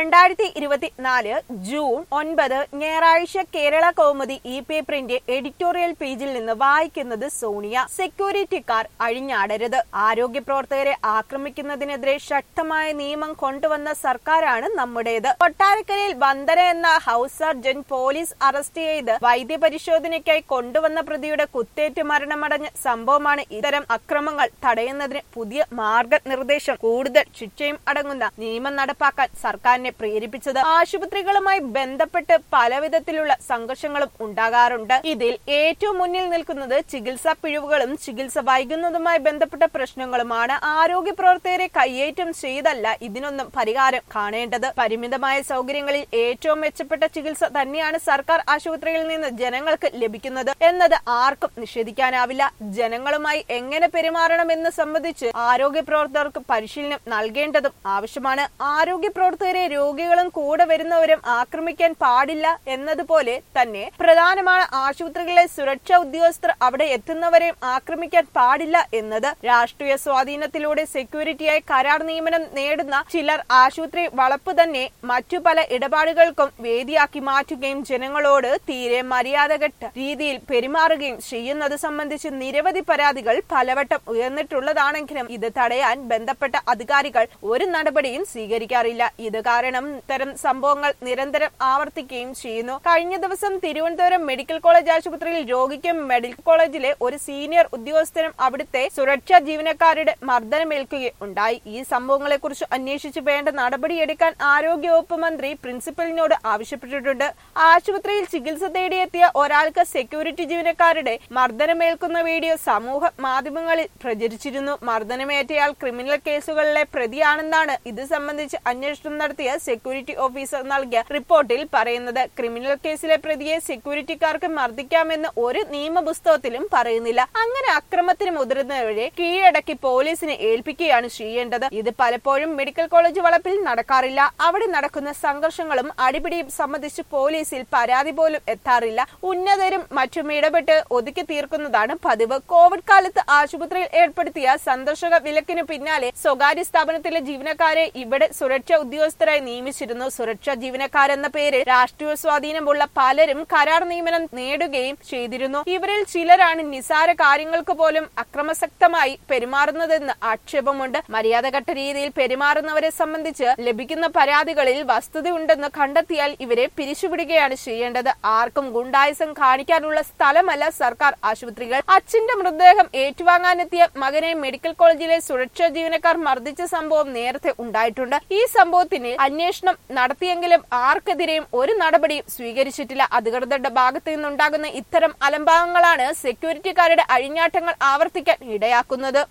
രണ്ടായിരത്തി ഇരുപത്തിനാല് ജൂൺ ഒൻപത് ഞായറാഴ്ച കേരള കൗമുദി ഇ പേപ്പറിന്റെ എഡിറ്റോറിയൽ പേജിൽ നിന്ന് വായിക്കുന്നത് സോണിയ സെക്യൂരിറ്റിക്കാർ അഴിഞ്ഞാടരുത് ആരോഗ്യ പ്രവർത്തകരെ ആക്രമിക്കുന്നതിനെതിരെ ശക്തമായ നിയമം കൊണ്ടുവന്ന സർക്കാരാണ് നമ്മുടേത് കൊട്ടാരക്കരയിൽ വന്ദന എന്ന ഹൌസ് സർജൻ പോലീസ് അറസ്റ്റ് ചെയ്ത് വൈദ്യപരിശോധനയ്ക്കായി കൊണ്ടുവന്ന പ്രതിയുടെ കുത്തേറ്റ് മരണമടഞ്ഞ സംഭവമാണ് ഇത്തരം അക്രമങ്ങൾ തടയുന്നതിന് പുതിയ മാർഗനിർദ്ദേശം കൂടുതൽ ശിക്ഷയും അടങ്ങുന്ന നിയമം നടപ്പാക്കാൻ സർക്കാരിനെ പ്രേരിപ്പിച്ചത് ആശുപത്രികളുമായി ബന്ധപ്പെട്ട് പലവിധത്തിലുള്ള സംഘർഷങ്ങളും ഉണ്ടാകാറുണ്ട് ഇതിൽ ഏറ്റവും മുന്നിൽ നിൽക്കുന്നത് ചികിത്സാ പിഴവുകളും ചികിത്സ വൈകുന്നതുമായി ബന്ധപ്പെട്ട പ്രശ്നങ്ങളുമാണ് ആരോഗ്യ പ്രവർത്തകരെ കയ്യേറ്റം ചെയ്തല്ല ഇതിനൊന്നും പരിഹാരം കാണേണ്ടത് പരിമിതമായ സൗകര്യങ്ങളിൽ ഏറ്റവും മെച്ചപ്പെട്ട ചികിത്സ തന്നെയാണ് സർക്കാർ ആശുപത്രികളിൽ നിന്ന് ജനങ്ങൾക്ക് ലഭിക്കുന്നത് എന്നത് ആർക്കും നിഷേധിക്കാനാവില്ല ജനങ്ങളുമായി എങ്ങനെ പെരുമാറണമെന്ന് സംബന്ധിച്ച് ആരോഗ്യ പ്രവർത്തകർക്ക് പരിശീലനം നൽകേണ്ടതും ആവശ്യമാണ് ആരോഗ്യ പ്രവർത്തകരെ രോഗികളും കൂടെ വരുന്നവരും ആക്രമിക്കാൻ പാടില്ല എന്നതുപോലെ തന്നെ പ്രധാനമാണ് ആശുപത്രികളിലെ സുരക്ഷാ ഉദ്യോഗസ്ഥർ അവിടെ എത്തുന്നവരെയും ആക്രമിക്കാൻ പാടില്ല എന്നത് രാഷ്ട്രീയ സ്വാധീനത്തിലൂടെ സെക്യൂരിറ്റിയായി കരാർ നിയമനം നേടുന്ന ചിലർ ആശുപത്രി വളപ്പ് തന്നെ മറ്റു പല ഇടപാടുകൾക്കും വേദിയാക്കി മാറ്റുകയും ജനങ്ങളോട് തീരെ മര്യാദഘട്ട രീതിയിൽ പെരുമാറുകയും ചെയ്യുന്നത് സംബന്ധിച്ച് നിരവധി പരാതികൾ പലവട്ടം ഉയർന്നിട്ടുള്ളതാണെങ്കിലും ഇത് തടയാൻ ബന്ധപ്പെട്ട അധികാരികൾ ഒരു നടപടിയും സ്വീകരിക്കാറില്ല ഇത് കാരണം ഇത്തരം സംഭവങ്ങൾ നിരന്തരം ആവർത്തിക്കുകയും ചെയ്യുന്നു കഴിഞ്ഞ ദിവസം തിരുവനന്തപുരം മെഡിക്കൽ കോളേജ് ആശുപത്രിയിൽ രോഗിക്കും മെഡിക്കൽ കോളേജിലെ ഒരു സീനിയർ ഉദ്യോഗസ്ഥനും അവിടുത്തെ സുരക്ഷാ ജീവനക്കാരുടെ മർദ്ദനമേൽക്കുകയുണ്ടായി ഈ സംഭവങ്ങളെ കുറിച്ച് അന്വേഷിച്ച് വേണ്ട നടപടിയെടുക്കാൻ ആരോഗ്യവകുപ്പ് മന്ത്രി പ്രിൻസിപ്പലിനോട് ആവശ്യപ്പെട്ടിട്ടുണ്ട് ആശുപത്രിയിൽ ചികിത്സ തേടിയെത്തിയ ഒരാൾക്ക് സെക്യൂരിറ്റി ജീവനക്കാരുടെ മർദ്ദനമേൽക്കുന്ന വീഡിയോ സമൂഹ മാധ്യമങ്ങളിൽ പ്രചരിച്ചിരുന്നു മർദ്ദനമേറ്റയാൾ ക്രിമിനൽ കേസുകളിലെ പ്രതിയാണെന്നാണ് ഇത് സംബന്ധിച്ച് അന്വേഷണം നടത്തിയ സെക്യൂരിറ്റി ഓഫീസർ നൽകിയ റിപ്പോർട്ടിൽ പറയുന്നത് ക്രിമിനൽ കേസിലെ പ്രതിയെ സെക്യൂരിറ്റിക്കാർക്ക് മർദ്ദിക്കാമെന്ന് ഒരു നിയമപുസ്തകത്തിലും പറയുന്നില്ല അങ്ങനെ അക്രമത്തിന് മുതിർന്നവരെ കീഴടക്കി പോലീസിനെ ഏൽപ്പിക്കുകയാണ് ചെയ്യേണ്ടത് ഇത് പലപ്പോഴും മെഡിക്കൽ കോളേജ് വളപ്പിൽ നടക്കാറില്ല അവിടെ നടക്കുന്ന സംഘർഷങ്ങളും അടിപിടിയും സംബന്ധിച്ച് പോലീസിൽ പരാതി പോലും എത്താറില്ല ഉന്നതരും മറ്റും ഇടപെട്ട് ഒതുക്കി തീർക്കുന്നതാണ് പതിവ് കോവിഡ് കാലത്ത് ആശുപത്രിയിൽ ഏർപ്പെടുത്തിയ സന്ദർശക വിലക്കിന് പിന്നാലെ സ്വകാര്യ സ്ഥാപനത്തിലെ ജീവനക്കാരെ ഇവിടെ സുരക്ഷാ ഉദ്യോഗസ്ഥരായി നിയമിച്ചിരുന്നു സുരക്ഷാ ജീവനക്കാരെന്ന പേരിൽ രാഷ്ട്രീയ സ്വാധീനമുള്ള പലരും കരാർ നിയമനം നേടുകയും ചെയ്തിരുന്നു ഇവരിൽ ചിലരാണ് നിസാര കാര്യങ്ങൾക്ക് പോലും അക്രമസക്തമായി പെരുമാറുന്നതെന്ന് ആക്ഷേപമുണ്ട് മര്യാദഘട്ട രീതിയിൽ പെരുമാറുന്നവരെ സംബന്ധിച്ച് ലഭിക്കുന്ന പരാതികളിൽ വസ്തുതയുണ്ടെന്ന് കണ്ടെത്തിയാൽ ഇവരെ പിരിച്ചുവിടുകയാണ് ചെയ്യേണ്ടത് ആർക്കും ഗുണ്ടായുസം കാണിക്കാനുള്ള സ്ഥലമല്ല സർക്കാർ ആശുപത്രികൾ അച്ഛന്റെ മൃതദേഹം ഏറ്റുവാങ്ങാനെത്തിയ മകനെ മെഡിക്കൽ കോളേജിലെ സുരക്ഷാ ജീവനക്കാർ മർദ്ദിച്ച സംഭവം നേരത്തെ ഉണ്ടായിട്ടുണ്ട് ഈ സംഭവത്തിന് അന്വേഷണം നടത്തിയെങ്കിലും ആർക്കെതിരെയും ഒരു നടപടിയും സ്വീകരിച്ചിട്ടില്ല അധികൃതരുടെ ഭാഗത്തു നിന്നുണ്ടാകുന്ന ഇത്തരം അലംഭാവങ്ങളാണ് സെക്യൂരിറ്റിക്കാരുടെ അഴിഞ്ഞാട്ടങ്ങൾ ആവർത്തിക്കാൻ ഇടയാക്കുന്നത്